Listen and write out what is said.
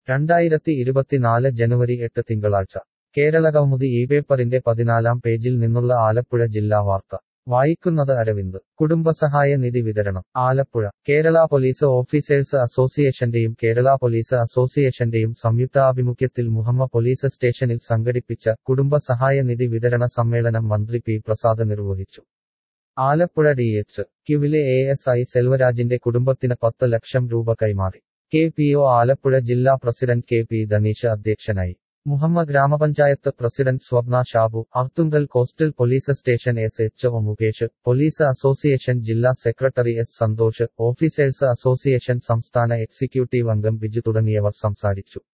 രണ്ടായിരത്തി ഇരുപത്തിനാല് ജനുവരി എട്ട് തിങ്കളാഴ്ച കേരളകൗമുദി ഈ പേപ്പറിന്റെ പതിനാലാം പേജിൽ നിന്നുള്ള ആലപ്പുഴ ജില്ലാ വാർത്ത വായിക്കുന്നത് അരവിന്ദ് കുടുംബസഹായ നിധി വിതരണം ആലപ്പുഴ കേരള പോലീസ് ഓഫീസേഴ്സ് അസോസിയേഷന്റെയും കേരള പോലീസ് അസോസിയേഷന്റെയും സംയുക്താഭിമുഖ്യത്തിൽ മുഹമ്മ പോലീസ് സ്റ്റേഷനിൽ സംഘടിപ്പിച്ച കുടുംബസഹായ നിധി വിതരണ സമ്മേളനം മന്ത്രി പി പ്രസാദ് നിർവഹിച്ചു ആലപ്പുഴ ഡി എച്ച് ക്യുവിലെ എ എസ് ഐ സെൽവരാജിന്റെ കുടുംബത്തിന് പത്ത് ലക്ഷം രൂപ കൈമാറി കെ പി ഒ ആലപ്പുഴ ജില്ലാ പ്രസിഡന്റ് കെ പി ധനീഷ് അധ്യക്ഷനായി മുഹമ്മദ് ഗ്രാമപഞ്ചായത്ത് president Swapna Shabu Arthunkal coastal police station S H O Mukesh police association ജില്ലാ secretary S Santhosh officers association സംസ്ഥാന എക്സിക്യൂട്ടീവ് അംഗം ബിജു തുടങ്ങിയവർ സംസാരിച്ചു